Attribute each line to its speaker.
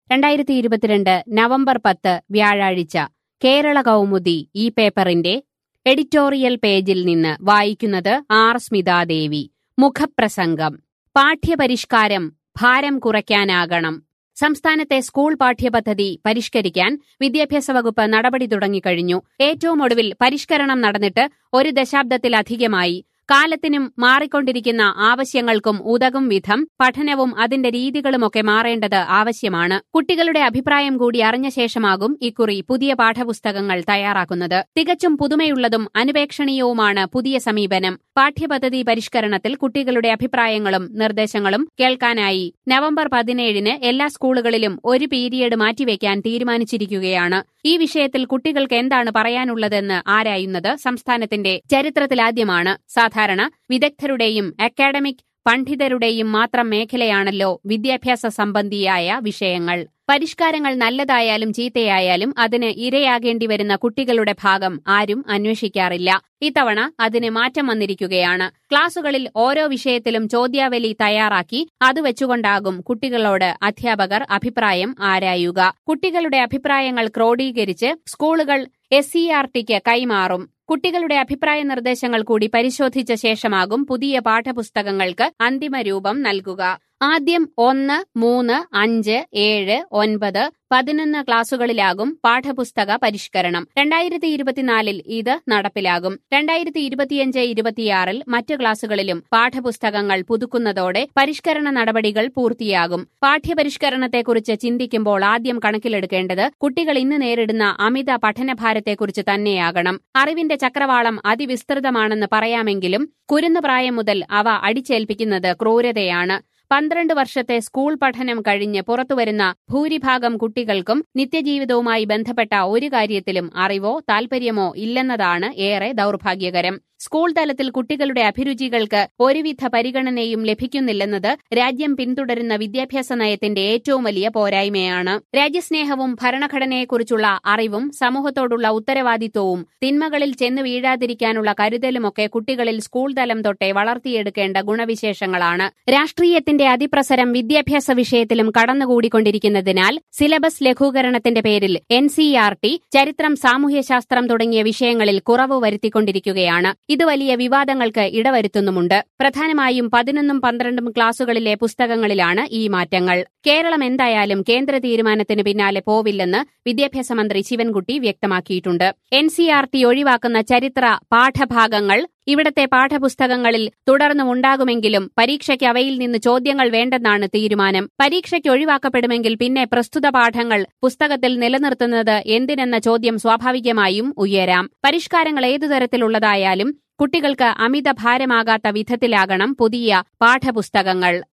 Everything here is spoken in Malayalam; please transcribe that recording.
Speaker 1: രണ്ടായിരത്തി ഇരുപത്തിരണ്ട് നവംബർ പത്ത് വ്യാഴാഴ്ച കേരള കൗമുദി ഈ പേപ്പറിന്റെ എഡിറ്റോറിയൽ പേജിൽ നിന്ന് വായിക്കുന്നത് ആർ സ്മിതാദേവി മുഖപ്രസംഗം പാഠ്യപരിഷ്കാരം ഭാരം കുറയ്ക്കാനാകണം സംസ്ഥാനത്തെ സ്കൂൾ പാഠ്യപദ്ധതി പരിഷ്കരിക്കാൻ വിദ്യാഭ്യാസ വകുപ്പ് നടപടി തുടങ്ങിക്കഴിഞ്ഞു ഏറ്റവും ഒടുവിൽ പരിഷ്കരണം നടന്നിട്ട് ഒരു ദശാബ്ദത്തിലധികമായി കാലത്തിനും മാറിക്കൊണ്ടിരിക്കുന്ന ആവശ്യങ്ങൾക്കും ഉതകും വിധം പഠനവും അതിന്റെ രീതികളുമൊക്കെ മാറേണ്ടത് ആവശ്യമാണ് കുട്ടികളുടെ അഭിപ്രായം കൂടി അറിഞ്ഞ ശേഷമാകും ഇക്കുറി പുതിയ പാഠപുസ്തകങ്ങൾ തയ്യാറാക്കുന്നത് തികച്ചും പുതുമയുള്ളതും അനുപേക്ഷണീയവുമാണ് പുതിയ സമീപനം പാഠ്യപദ്ധതി പരിഷ്കരണത്തിൽ കുട്ടികളുടെ അഭിപ്രായങ്ങളും നിർദ്ദേശങ്ങളും കേൾക്കാനായി നവംബർ പതിനേഴിന് എല്ലാ സ്കൂളുകളിലും ഒരു പീരിയഡ് മാറ്റിവെക്കാൻ തീരുമാനിച്ചിരിക്കുകയാണ് ഈ വിഷയത്തിൽ കുട്ടികൾക്ക് എന്താണ് പറയാനുള്ളതെന്ന് ആരായുന്നത് സംസ്ഥാനത്തിന്റെ ചരിത്രത്തിലാദ്യമാണ് സാധാരണ വിദഗ്ധരുടെയും അക്കാഡമിക് പണ്ഡിതരുടെയും മാത്രം മേഖലയാണല്ലോ വിദ്യാഭ്യാസ സംബന്ധിയായ വിഷയങ്ങൾ പരിഷ്കാരങ്ങൾ നല്ലതായാലും ചീത്തയായാലും അതിന് ഇരയാകേണ്ടി വരുന്ന കുട്ടികളുടെ ഭാഗം ആരും അന്വേഷിക്കാറില്ല ഇത്തവണ അതിന് മാറ്റം വന്നിരിക്കുകയാണ് ക്ലാസുകളിൽ ഓരോ വിഷയത്തിലും ചോദ്യാവലി തയ്യാറാക്കി അത് വെച്ചുകൊണ്ടാകും കുട്ടികളോട് അധ്യാപകർ അഭിപ്രായം ആരായുക കുട്ടികളുടെ അഭിപ്രായങ്ങൾ ക്രോഡീകരിച്ച് സ്കൂളുകൾ എസ് സി ആർ ടിക്ക് കൈമാറും കുട്ടികളുടെ അഭിപ്രായ നിർദ്ദേശങ്ങൾ കൂടി പരിശോധിച്ച ശേഷമാകും പുതിയ പാഠപുസ്തകങ്ങൾക്ക് അന്തിമ രൂപം നൽകുക ആദ്യം ഒന്ന് മൂന്ന് അഞ്ച് ഏഴ് ഒൻപത് പതിനൊന്ന് ക്ലാസുകളിലാകും പാഠപുസ്തക പരിഷ്കരണം രണ്ടായിരത്തി ഇരുപത്തിനാലിൽ ഇത് നടപ്പിലാകും രണ്ടായിരത്തി ഇരുപത്തിയഞ്ച് ഇരുപത്തിയാറിൽ മറ്റ് ക്ലാസുകളിലും പാഠപുസ്തകങ്ങൾ പുതുക്കുന്നതോടെ പരിഷ്കരണ നടപടികൾ പൂർത്തിയാകും പാഠ്യപരിഷ്കരണത്തെക്കുറിച്ച് ചിന്തിക്കുമ്പോൾ ആദ്യം കണക്കിലെടുക്കേണ്ടത് കുട്ടികൾ ഇന്ന് നേരിടുന്ന അമിത പഠനഭാരത്തെക്കുറിച്ച് തന്നെയാകണം അറിവിന്റെ ചക്രവാളം അതിവിസ്തൃതമാണെന്ന് പറയാമെങ്കിലും കുരുന്നു പ്രായം മുതൽ അവ അടിച്ചേൽപ്പിക്കുന്നത് ക്രൂരതയാണ് പന്ത്രണ്ട് വർഷത്തെ സ്കൂൾ പഠനം കഴിഞ്ഞ് പുറത്തുവരുന്ന ഭൂരിഭാഗം കുട്ടികൾക്കും നിത്യജീവിതവുമായി ബന്ധപ്പെട്ട ഒരു കാര്യത്തിലും അറിവോ താൽപര്യമോ ഇല്ലെന്നതാണ് ഏറെ ദൗർഭാഗ്യകരം സ്കൂൾ തലത്തിൽ കുട്ടികളുടെ അഭിരുചികൾക്ക് ഒരുവിധ പരിഗണനയും ലഭിക്കുന്നില്ലെന്നത് രാജ്യം പിന്തുടരുന്ന വിദ്യാഭ്യാസ നയത്തിന്റെ ഏറ്റവും വലിയ പോരായ്മയാണ് രാജ്യസ്നേഹവും ഭരണഘടനയെക്കുറിച്ചുള്ള അറിവും സമൂഹത്തോടുള്ള ഉത്തരവാദിത്വവും തിന്മകളിൽ ചെന്നു വീഴാതിരിക്കാനുള്ള കരുതലുമൊക്കെ കുട്ടികളിൽ സ്കൂൾ തലം തൊട്ടേ വളർത്തിയെടുക്കേണ്ട ഗുണവിശേഷങ്ങളാണ് രാഷ്ട്രീയത്തിന്റെ അതിപ്രസരം വിദ്യാഭ്യാസ വിഷയത്തിലും കടന്നുകൂടിക്കൊണ്ടിരിക്കുന്നതിനാൽ സിലബസ് ലഘൂകരണത്തിന്റെ പേരിൽ എൻ സി ആർ ടി ചരിത്രം സാമൂഹ്യശാസ്ത്രം തുടങ്ങിയ വിഷയങ്ങളിൽ കുറവ് വരുത്തിക്കൊണ്ടിരിക്കുകയാണ് ഇത് വലിയ വിവാദങ്ങൾക്ക് ഇടവരുത്തുന്നുമുണ്ട് പ്രധാനമായും പതിനൊന്നും പന്ത്രണ്ടും ക്ലാസുകളിലെ പുസ്തകങ്ങളിലാണ് ഈ മാറ്റങ്ങൾ കേരളം എന്തായാലും കേന്ദ്ര തീരുമാനത്തിന് പിന്നാലെ പോവില്ലെന്ന് വിദ്യാഭ്യാസ മന്ത്രി ശിവൻകുട്ടി വ്യക്തമാക്കിയിട്ടുണ്ട് എൻ സി ആർ ടി ഒഴിവാക്കുന്ന ചരിത്ര പാഠഭാഗങ്ങൾ ഇവിടത്തെ പാഠപുസ്തകങ്ങളിൽ തുടർന്നും ഉണ്ടാകുമെങ്കിലും പരീക്ഷയ്ക്ക് അവയിൽ നിന്ന് ചോദ്യങ്ങൾ വേണ്ടെന്നാണ് തീരുമാനം പരീക്ഷയ്ക്ക് ഒഴിവാക്കപ്പെടുമെങ്കിൽ പിന്നെ പ്രസ്തുത പാഠങ്ങൾ പുസ്തകത്തിൽ നിലനിർത്തുന്നത് എന്തിനെന്ന ചോദ്യം സ്വാഭാവികമായും ഉയരാം പരിഷ്കാരങ്ങൾ ഏതു തരത്തിലുള്ളതായാലും കുട്ടികൾക്ക് അമിത ഭാരമാകാത്ത വിധത്തിലാകണം പുതിയ പാഠപുസ്തകങ്ങൾ